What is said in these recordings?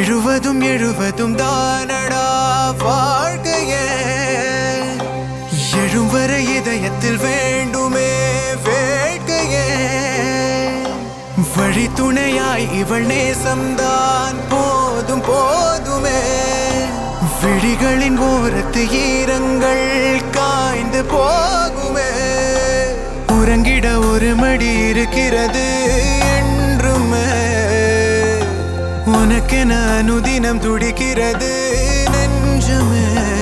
விழுவதும் எழுவதும் தானடா வாழ்க்கையே எழும் வரை இதயத்தில் வேண்டுமே வேட்கையே வழி துணையாய் இவள் நேசம்தான் போதும் போதுமே விழிகளின் ஓரத்து ஈரங்கள் காய்ந்து போகுமே உறங்கிட ஒரு மடி இருக்கிறது என்றுமே உனக்கென அனுதினம் துடிக்கிறது நெஞ்சமே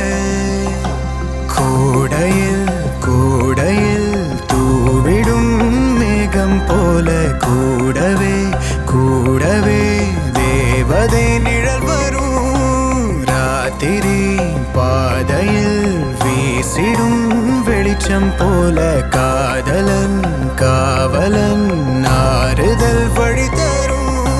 கூடையில் கூடையில் தூவிடும் மேகம் போல கூடவே கூடவே தேவதை நிழல் வரும் ராத்திரி பாதையில் வீசிடும் வெளிச்சம் போல காதலன் காவலன் ஆறுதல் வழி தரும்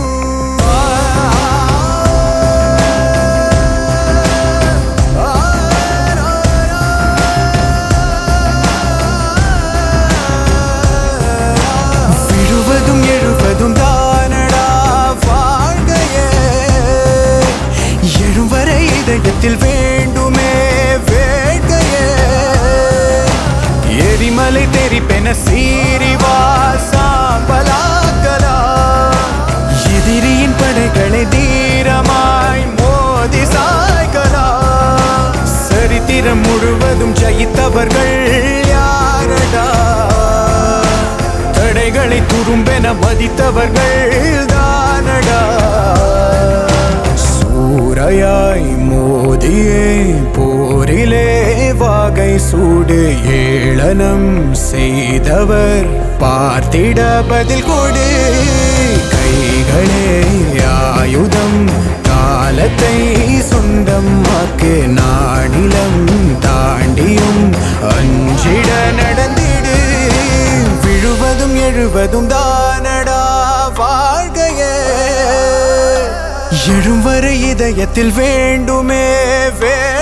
விழுவதும் எழுவதும் தானடா வாழ்கையே எழும் வரை இதயத்தில் வேண்டுமே வேட்கையே எரிமலை தெரிப்பென சீரிவா சாம்பலாக்கலா எதிரியின் படைகளை தீரமாய் மோதி சாய்கலா சரித்திரம் முழுவதும் ஜெயித்தவர்கள் யாரடா தடைகளை துரும்பென மதித்தவர்கள் தானடா சூறையாய் மோதியே போரிலே வாகை சூடு ஏளனம் செய்தவர் பார்த்திட பதில் கொடு கைகளே ஆயுதம் காலத்தை சொந்தமாக்கு நாடிலம் தாண்டியும் அஞ்சிட நடந்திடு விழுவதும் எழுவதும் தானடா வாழ்கையே எழும் வரை இதயத்தில் வேண்டுமே வே